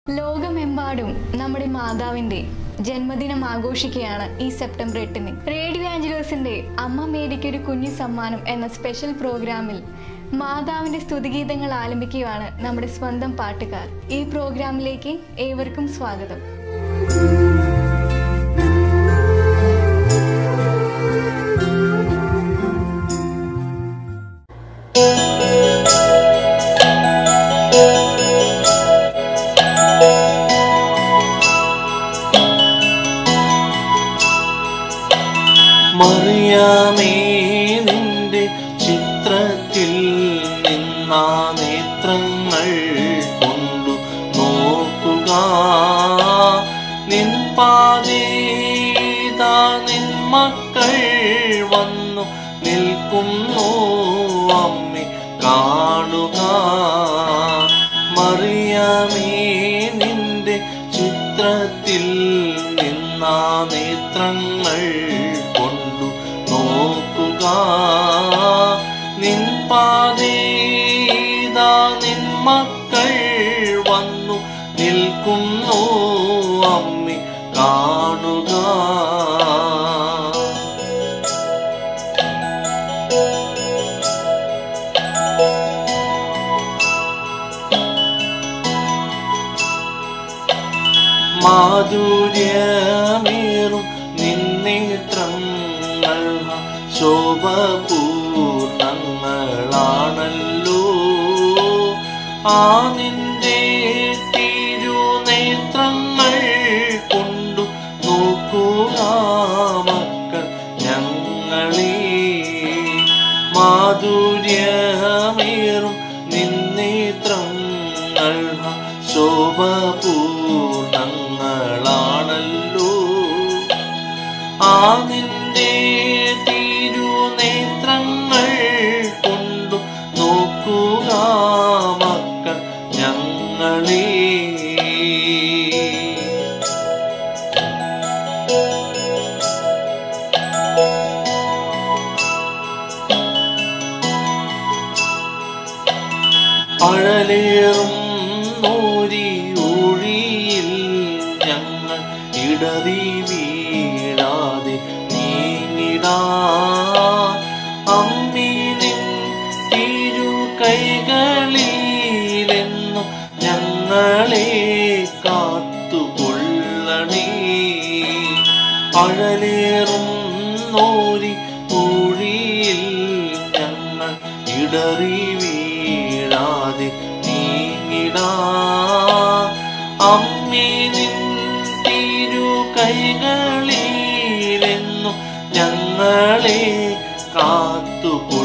ലോകമെമ്പാടും നമ്മുടെ മാതാവിന്റെ ജന്മദിനം ആഘോഷിക്കുകയാണ് ഈ സെപ്റ്റംബർ എട്ടിന് റേഡിയോ ആഞ്ചലോസിന്റെ അമ്മ മേരിക്ക് ഒരു കുഞ്ഞു സമ്മാനം എന്ന സ്പെഷ്യൽ പ്രോഗ്രാമിൽ മാതാവിന്റെ സ്തുതിഗീതങ്ങൾ ആലപിക്കുകയാണ് നമ്മുടെ സ്വന്തം പാട്ടുകാർ ഈ പ്രോഗ്രാമിലേക്ക് ഏവർക്കും സ്വാഗതം മറിയാമേ നിന്റെ ചിത്രത്തിൽ നിന്നാ നേത്രങ്ങൾ കൊണ്ടു നോക്കുക നിൻ പാതേതാ നിൻ മക്കൾ വന്നു നിൽക്കുന്നു അമ്മി കാണുക മറിയാമേ നിന്റെ ചിത്രത്തിൽ നിന്നാ നേത്രങ്ങൾ കൊണ്ടു നോക്കുക നിൻ പാതേതാ നിൻ മക്കൾ വന്നു നിൽക്കുന്നു അമ്മി കാണുക മാധുര്യമേറും നിന്നേത്രങ്ങൾ ശോഭപൂർണങ്ങളാണല്ലോ ആ നിന്റെ തിരുനേത്രങ്ങൾ കൊണ്ടു നോക്കുക മക്കൾ ഞങ്ങളെ മാധുര്യമേറും നിന്നേത്രങ്ങൾ ശോഭപൂർണങ്ങളാണല്ലോ ആ നിന്റെ തിരുനേത്രങ്ങൾ കൊണ്ടു നോക്കുക മക്കൾ ഞങ്ങളെ അഴലേറും നോരി ഒഴിയിൽ ഞങ്ങൾ ഇടറി വീഴാതെ നീങ്ങിടാ അമ്മി നിൻ തിരു കൈകളിലെന്നു ഞങ്ങളെ കാത്തുകൊള്ളണേ അഴലേറും നോരി ഒഴിയിൽ ഞങ്ങൾ ഇടറി വീഴാതെ നീങ്ങിടാ അമ്മേ നിൻ തിരു കൈകളിലെന്നു ഞങ്ങളെ കാത്തുകൊള്ളണേ